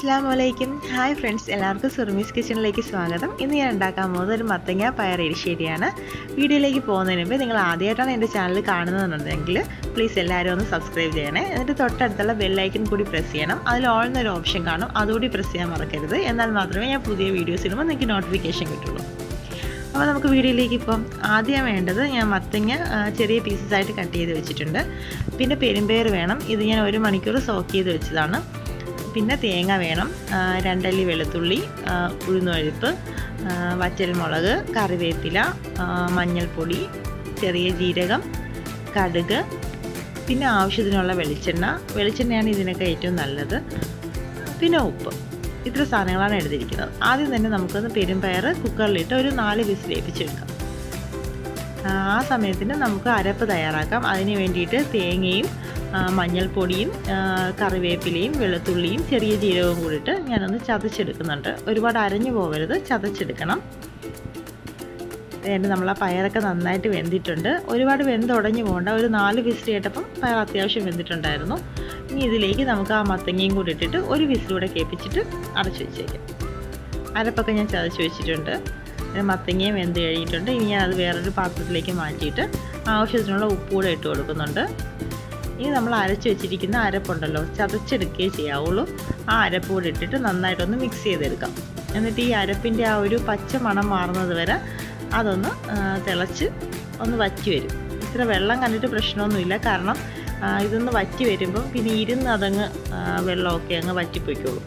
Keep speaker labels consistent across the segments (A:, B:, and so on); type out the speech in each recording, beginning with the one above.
A: അസ്സാം വലൈക്കും hi friends എല്ലാവർക്കും സുർമീസ് കിച്ചണിലേക്ക് സ്വാഗതം ഇന്ന് ഞാൻ ഉണ്ടാക്കാൻ പോകുന്നത് ഒരു മത്തങ്ങ പയർ എരിശ്ശേരിയാണ് വീഡിയോയിലേക്ക് പോകുന്നതിന് മുമ്പ് നിങ്ങൾ ആദ്യമായിട്ടാണ് എൻ്റെ ചാനൽ കാണുന്നതെന്നുണ്ടെങ്കിൽ പ്ലീസ് എല്ലാവരും ഒന്ന് സബ്സ്ക്രൈബ് ചെയ്യണേ എന്നിട്ട് തൊട്ടടുത്തുള്ള ബെല്ലൈക്കൻ കൂടി പ്രസ് ചെയ്യണം അതിൽ ഓൾ എന്നൊരു ഓപ്ഷൻ കാണും അതുകൂടി പ്രസ് ചെയ്യാൻ മറക്കരുത് എന്നാൽ മാത്രമേ ഞാൻ പുതിയ വീഡിയോസ് ഇടുമ്പോൾ നിങ്ങൾക്ക് നോട്ടിഫിക്കേഷൻ കിട്ടുള്ളൂ അപ്പോൾ നമുക്ക് വീഡിയോയിലേക്ക് ഇപ്പം ആദ്യം വേണ്ടത് ഞാൻ മത്തങ്ങ ചെറിയ പീസസ് ആയിട്ട് കട്ട് ചെയ്ത് വെച്ചിട്ടുണ്ട് പിന്നെ പെരുമ്പയർ വേണം ഇത് ഞാൻ ഒരു മണിക്കൂർ സോക്ക് ചെയ്ത് വെച്ചതാണ് പിന്നെ തേങ്ങ വേണം രണ്ടല്ലി വെളുത്തുള്ളി ഉഴുന്നുപരിപ്പ് വറ്റൽമുളക് കറിവേപ്പില മഞ്ഞൾപ്പൊടി ചെറിയ ജീരകം കടുക് പിന്നെ ആവശ്യത്തിനുള്ള വെളിച്ചെണ്ണ വെളിച്ചെണ്ണയാണ് ഇതിനൊക്കെ ഏറ്റവും നല്ലത് പിന്നെ ഉപ്പ് ഇത്ര സാധനങ്ങളാണ് എടുത്തിരിക്കുന്നത് ആദ്യം തന്നെ നമുക്കൊന്ന് പെരുമ്പയർ കുക്കറിലിട്ട് ഒരു നാല് വിസിൽ ഏൽപ്പിച്ചെടുക്കാം ആ സമയത്തിന് നമുക്ക് അരപ്പ് തയ്യാറാക്കാം അതിന് വേണ്ടിയിട്ട് തേങ്ങയും മഞ്ഞൾപ്പൊടിയും കറിവേപ്പിലയും വെളുത്തുള്ളിയും ചെറിയ ജീരകവും കൂടിയിട്ട് ഞാനൊന്ന് ചതച്ചെടുക്കുന്നുണ്ട് ഒരുപാട് അരഞ്ഞു പോകരുത് ചതച്ചെടുക്കണം നമ്മൾ ആ പയറൊക്കെ നന്നായിട്ട് വെന്തിട്ടുണ്ട് ഒരുപാട് വെന്തുടഞ്ഞു പോകേണ്ട ഒരു നാല് വിസിൽ കേട്ടപ്പം പയർ അത്യാവശ്യം വെന്തിട്ടുണ്ടായിരുന്നു ഇനി ഇതിലേക്ക് നമുക്ക് ആ മത്തങ്ങയും കൂടി ഇട്ടിട്ട് ഒരു വിസിലൂടെ കേൾപ്പിച്ചിട്ട് അടച്ചു വെച്ചേക്കാം അരപ്പൊക്കെ ഞാൻ ചതച്ച് വെച്ചിട്ടുണ്ട് മത്തങ്ങയും വെന്ത് കഴിഞ്ഞിട്ടുണ്ട് ഇനി ഞാൻ അത് വേറൊരു പാത്രത്തിലേക്ക് മാറ്റിയിട്ട് ആവശ്യത്തിനുള്ള ഉപ്പ് കൂടെ ഇട്ട് കൊടുക്കുന്നുണ്ട് ഇനി നമ്മൾ അരച്ച് വെച്ചിരിക്കുന്ന അരപ്പുണ്ടല്ലോ ചതച്ചെടുക്കുകയേ ചെയ്യാവുള്ളൂ ആ അരപ്പ് കൂടെ ഇട്ടിട്ട് നന്നായിട്ടൊന്ന് മിക്സ് ചെയ്തെടുക്കാം എന്നിട്ട് ഈ അരപ്പിൻ്റെ ആ ഒരു പച്ച മണം മാറുന്നത് വരെ അതൊന്ന് തിളച്ച് ഒന്ന് വറ്റി വരും ഇത്ര വെള്ളം കണ്ടിട്ട് പ്രശ്നമൊന്നുമില്ല കാരണം ഇതൊന്ന് വറ്റി വരുമ്പം പിന്നെ ഇരുന്ന് അതങ്ങ് വെള്ളമൊക്കെ അങ്ങ് വറ്റിപ്പോയിക്കോളും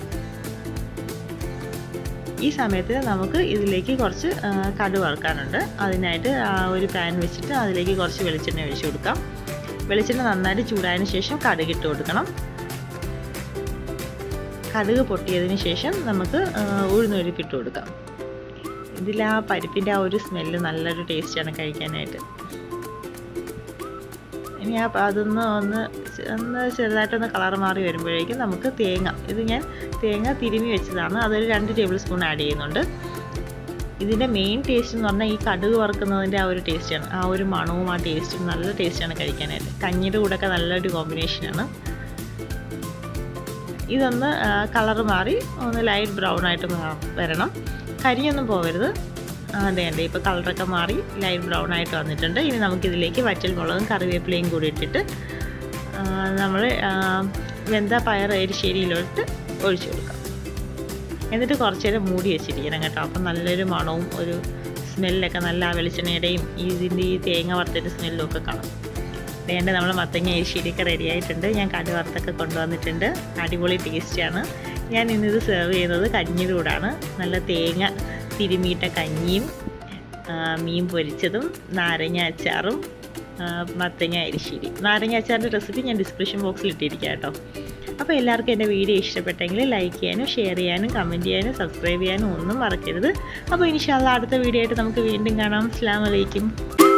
A: ഈ സമയത്ത് നമുക്ക് ഇതിലേക്ക് കുറച്ച് കടു വറുക്കാനുണ്ട് അതിനായിട്ട് ഒരു പാൻ വെച്ചിട്ട് അതിലേക്ക് കുറച്ച് വെളിച്ചെണ്ണ ഒഴിച്ചു കൊടുക്കാം വെളിച്ചെണ്ണ നന്നായിട്ട് ചൂടായതിനു ശേഷം കടുക് ഇട്ട് കൊടുക്കണം കടുക് പൊട്ടിയതിന് ശേഷം നമുക്ക് ഉഴുന്നൊരുപ്പിട്ട് കൊടുക്കാം ഇതിൽ ആ പരിപ്പിൻ്റെ ആ ഒരു സ്മെല്ല് നല്ലൊരു ടേസ്റ്റാണ് കഴിക്കാനായിട്ട് ഇനി ആ അതൊന്ന് ഒന്ന് ഒന്ന് ചെറുതായിട്ടൊന്ന് കളർ മാറി വരുമ്പോഴേക്കും നമുക്ക് തേങ്ങ ഇത് ഞാൻ തേങ്ങ തിരുമി വെച്ചതാണ് അതൊരു രണ്ട് ടേബിൾ സ്പൂൺ ആഡ് ചെയ്യുന്നുണ്ട് ഇതിൻ്റെ മെയിൻ ടേസ്റ്റ് എന്ന് പറഞ്ഞാൽ ഈ കടുക് വറുക്കുന്നതിൻ്റെ ആ ഒരു ടേസ്റ്റാണ് ആ ഒരു മണവും ആ ടേസ്റ്റും നല്ല ടേസ്റ്റാണ് കഴിക്കാനായിട്ട് കഞ്ഞിയുടെ കൂടെയൊക്കെ നല്ലൊരു കോമ്പിനേഷനാണ് ഇതൊന്ന് കളർ മാറി ഒന്ന് ലൈറ്റ് ബ്രൗൺ ആയിട്ട് വരണം കരിയൊന്നും പോകരുത് അതെ അതെ ഇപ്പോൾ കളറൊക്കെ മാറി ലൈറ്റ് ബ്രൗൺ ആയിട്ട് വന്നിട്ടുണ്ട് ഇനി നമുക്കിതിലേക്ക് വറ്റൽ മുളകും കറിവേപ്പിലയും കൂടി ഇട്ടിട്ട് നമ്മൾ വെന്ത പയർ എരിശ്ശേരിയിലോട്ട് ഒഴിച്ചു കൊടുക്കാം എന്നിട്ട് കുറച്ച് നേരം മൂടി വെച്ചിരിക്കണം കേട്ടോ അപ്പം നല്ലൊരു മണവും ഒരു സ്മെല്ലൊക്കെ നല്ല ആ വെളിച്ചെണ്ണയുടെയും ഇതിൻ്റെ ഈ തേങ്ങ വറുത്തിൻ്റെ സ്മെല്ലും ഒക്കെ കാണും വേണ്ട നമ്മൾ മത്തങ്ങ എരിശ്ശേരിയൊക്കെ റെഡി ആയിട്ടുണ്ട് ഞാൻ കടു വറുത്തൊക്കെ കൊണ്ടുവന്നിട്ടുണ്ട് അടിപൊളി ടേസ്റ്റാണ് ഞാൻ ഇന്നിത് സെർവ് ചെയ്യുന്നത് കഞ്ഞിയുടെ കൂടാണ് നല്ല തേങ്ങ തിരുമിയിട്ട കഞ്ഞിയും മീൻ പൊരിച്ചതും നാരങ്ങ അച്ചാറും മത്തങ്ങ അരിശ്ശേരി നാരങ്ങ അച്ചാറിൻ്റെ റെസിപ്പി ഞാൻ ഡിസ്ക്രിപ്ഷൻ ബോക്സിൽ ഇട്ടിരിക്കാം കേട്ടോ അപ്പോൾ എല്ലാവർക്കും എൻ്റെ വീഡിയോ ഇഷ്ടപ്പെട്ടെങ്കിൽ ലൈക്ക് ചെയ്യാനും ഷെയർ ചെയ്യാനും കമൻറ്റ് ചെയ്യാനും സബ്സ്ക്രൈബ് ചെയ്യാനും ഒന്നും മറക്കരുത് അപ്പോൾ ഇൻഷാല്ല അടുത്ത വീഡിയോ ആയിട്ട് നമുക്ക് വീണ്ടും കാണാം അസ്സാം വലൈക്കും